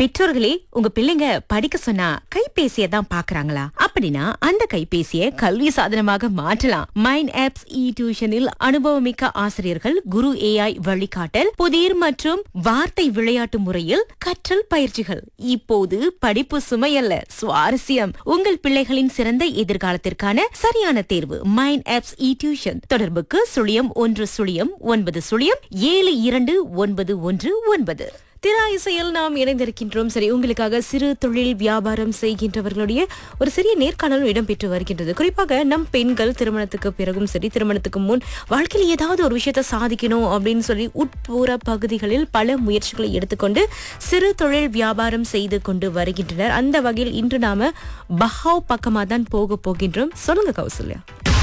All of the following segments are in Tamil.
பெற்றோர்களே உங்க பிள்ளைங்க படிக்க சொன்னா கைபேசியை தான் பாக்குறாங்களா அப்படின்னா அந்த கைபேசியை கல்வி சாதனமாக மாற்றலாம் மைண்ட் ஆப்ஸ் இ டியூஷனில் அனுபவமிக்க ஆசிரியர்கள் குரு ஏஐ வழிகாட்டல் புதிர் மற்றும் வார்த்தை விளையாட்டு முறையில் கற்றல் பயிற்சிகள் இப்போது படிப்பு சுமையல்ல சுவாரஸ்யம் உங்கள் பிள்ளைகளின் சிறந்த எதிர்காலத்திற்கான சரியான தேர்வு மைண்ட் ஆப்ஸ் இ டியூஷன் தொடர்புக்கு சுழியம் ஒன்று சுழியம் ஒன்பது சுழியம் ஏழு இரண்டு ஒன்பது ஒன்று ஒன்பது திரா இசையில் நாம் இணைந்திருக்கின்றோம் சரி உங்களுக்காக சிறு தொழில் வியாபாரம் செய்கின்றவர்களுடைய ஒரு சிறிய நேர்காணலும் இடம்பெற்று வருகின்றது குறிப்பாக நம் பெண்கள் திருமணத்துக்கு பிறகும் சரி திருமணத்துக்கு முன் வாழ்க்கையில் ஏதாவது ஒரு விஷயத்தை சாதிக்கணும் அப்படின்னு சொல்லி உட்புற பகுதிகளில் பல முயற்சிகளை எடுத்துக்கொண்டு சிறு தொழில் வியாபாரம் செய்து கொண்டு வருகின்றனர் அந்த வகையில் இன்று நாம பஹாவ் பக்கமா தான் போக போகின்றோம் சொல்லுங்க கௌசல்யா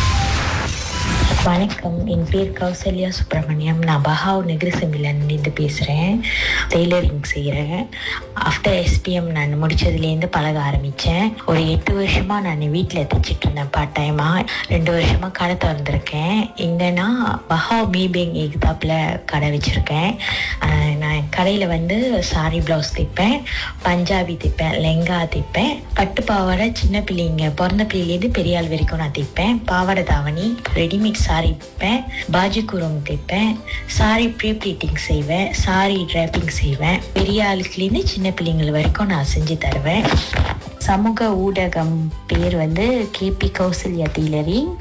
வணக்கம் என் பேர் கௌசல்யா சுப்பிரமணியம் நான் பஹாவ் நெகிரிசமிலேருந்து பேசுகிறேன் டெய்லரிங் செய்கிறேன் ஆஃப்டர் எஸ்பிஎம் நான் முடிச்சதுலேருந்து பழக ஆரம்பித்தேன் ஒரு எட்டு வருஷமாக நான் வீட்டில் தைச்சிட்டு இருந்தேன் பார்ட் டைமாக ரெண்டு வருஷமாக கடை திறந்துருக்கேன் எங்கன்னா பஹாவ் மீபேங் எக்தாப்பில் கடை வச்சுருக்கேன் ஆஹ் நான் கடையில் வந்து சாரி ப்ளவுஸ் தைப்பேன் பஞ்சாபி தைப்பேன் லெங்கா தைப்பேன் பட்டு பாவாடை சின்ன பிள்ளைங்க பிறந்த பிள்ளைலேருந்து பெரிய ஆள் வரைக்கும் நான் தைப்பேன் பாவாடை தாவணி ரெடிமேட் சாரி தைப்பேன் பாஜி குரம் தைப்பேன் சாரி ப்ரீ ப்ளீட்டிங் செய்வேன் சாரி ட்ராப்பிங் செய்வேன் பெரிய ஆளுக்குலேருந்து சின்ன பிள்ளைங்கள் வரைக்கும் நான் செஞ்சு தருவேன் சமூக ஊடகம் பேர் வந்து கேபி கௌசல்யா டெய்லரிங்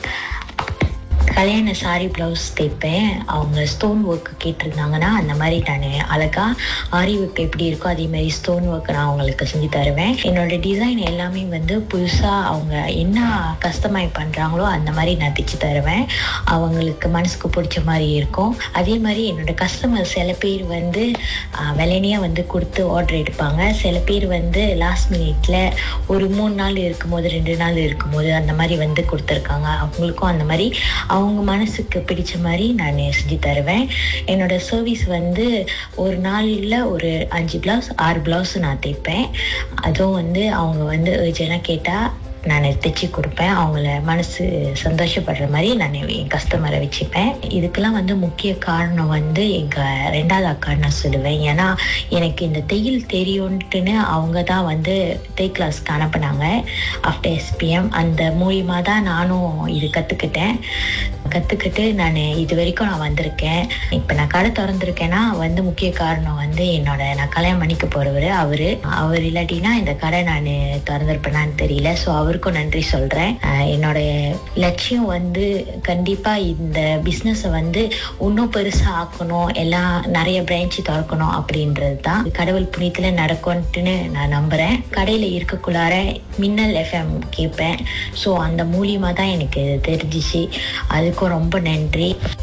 கல்யாண சாரி ப்ளவுஸ் தைப்பேன் அவங்க ஸ்டோன் ஒர்க் கேட்டிருந்தாங்கன்னா அந்த மாதிரி நான் அழகா ஆரி ஒர்க் எப்படி இருக்கோ அதே மாதிரி ஸ்டோன் ஒர்க் நான் அவங்களுக்கு செஞ்சு தருவேன் என்னோட டிசைன் எல்லாமே வந்து புதுசாக அவங்க என்ன கஸ்டமைஸ் பண்ணுறாங்களோ அந்த மாதிரி நான் தைச்சு தருவேன் அவங்களுக்கு மனசுக்கு பிடிச்ச மாதிரி இருக்கும் அதே மாதிரி என்னோட கஸ்டமர் சில பேர் வந்து விலைனியாக வந்து கொடுத்து ஆர்டர் எடுப்பாங்க சில பேர் வந்து லாஸ்ட் மினிட்ல ஒரு மூணு நாள் இருக்கும்போது ரெண்டு நாள் இருக்கும்போது அந்த மாதிரி வந்து கொடுத்துருக்காங்க அவங்களுக்கும் அந்த மாதிரி அவங்க மனசுக்கு பிடிச்ச மாதிரி நான் செஞ்சு தருவேன் என்னோட சர்வீஸ் வந்து ஒரு நாளில் ஒரு அஞ்சு ப்ளவுஸ் ஆறு ப்ளவுஸ் நான் தைப்பேன் அதுவும் வந்து அவங்க வந்து ஏர்ஜென்ட்டாக கேட்டால் நான் தைச்சி கொடுப்பேன் அவங்கள மனசு சந்தோஷப்படுற மாதிரி நான் என் கஸ்டமரை வச்சுப்பேன் இதுக்கெல்லாம் வந்து முக்கிய காரணம் வந்து எங்கள் ரெண்டாவது அக்கான்னு நான் சொல்லுவேன் ஏன்னா எனக்கு இந்த தையல் தெரியும்ட்டுன்னு அவங்க தான் வந்து தை கிளாஸ்க்கு அனுப்புனாங்க ஆஃப்டர் எஸ்பிஎம் அந்த மூலியமா தான் நானும் இது கற்றுக்கிட்டேன் கற்றுக்கிட்டு நான் இது வரைக்கும் நான் வந்திருக்கேன் இப்போ நான் கடை திறந்திருக்கேன்னா வந்து முக்கிய காரணம் வந்து என்னோட நான் கல்யாணம் பண்ணிக்க போகிறவர் அவர் அவர் இல்லாட்டினா இந்த கடை நான் திறந்திருப்பேனான்னு தெரியல ஸோ அவருக்கும் நன்றி சொல்கிறேன் என்னோட லட்சியம் வந்து கண்டிப்பாக இந்த பிஸ்னஸை வந்து இன்னும் பெருசாக ஆக்கணும் எல்லாம் நிறைய பிரான்ச்சு திறக்கணும் அப்படின்றது தான் கடவுள் புண்ணியத்தில் நடக்கும்ட்டுன்னு நான் நம்புகிறேன் கடையில் இருக்கக்குள்ளார மின்னல் எஃப்எம் கேட்பேன் ஸோ அந்த மூலியமாக தான் எனக்கு இது தெரிஞ்சிச்சு அதுக்கும் ரொம்ப நன்றி